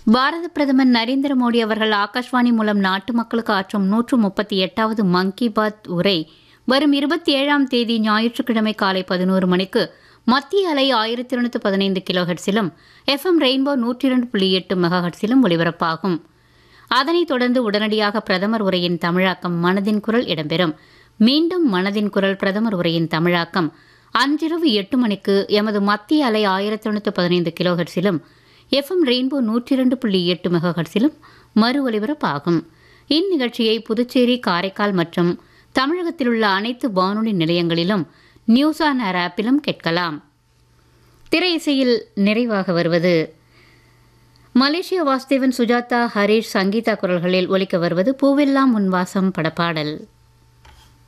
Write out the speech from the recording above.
பாரத பிரதமர் நரேந்திர மோடி அவர்கள் ஆகாஷ்வாணி மூலம் நாட்டு மக்களுக்கு ஆற்றும் நூற்று முப்பத்தி எட்டாவது மன் கி பாத் உரை வரும் இருபத்தி ஏழாம் தேதி ஞாயிற்றுக்கிழமை காலை பதினோரு மணிக்கு மத்திய அலை ஆயிரத்தி இருநூத்தி பதினைந்து கிலோ ஹெர்ட்ஸிலும் எஃப்எம் ரெயின்போ நூற்றி இரண்டு புள்ளி எட்டு மெகா ஹெர்ட்ஸிலும் ஒலிபரப்பாகும் அதனைத் தொடர்ந்து உடனடியாக பிரதமர் உரையின் தமிழாக்கம் மனதின் குரல் இடம்பெறும் மீண்டும் மனதின் குரல் பிரதமர் உரையின் தமிழாக்கம் அன்றிரவு எட்டு மணிக்கு எமது மத்திய அலை ஆயிரத்தி தொண்ணூற்றி பதினைந்து கிலோ ஹெர்ட்ஸிலும் எஃப்எம் ரெயின்போ நூற்றி இரண்டு புள்ளி எட்டு மெகா ஹெர்ட்ஸிலும் மறு ஒலிபரப்பாகும் இந்நிகழ்ச்சியை புதுச்சேரி காரைக்கால் மற்றும் தமிழகத்தில் உள்ள அனைத்து வானொலி நிலையங்களிலும் நியூஸ் ஆன் ஏர் ஆப்பிலும் கேட்கலாம் திரை இசையில் நிறைவாக வருவது மலேசிய வாசுதேவன் சுஜாதா ஹரீஷ் சங்கீதா குரல்களில் ஒலிக்க வருவது பூவெல்லாம் உன் வாசம் படப்பாடல்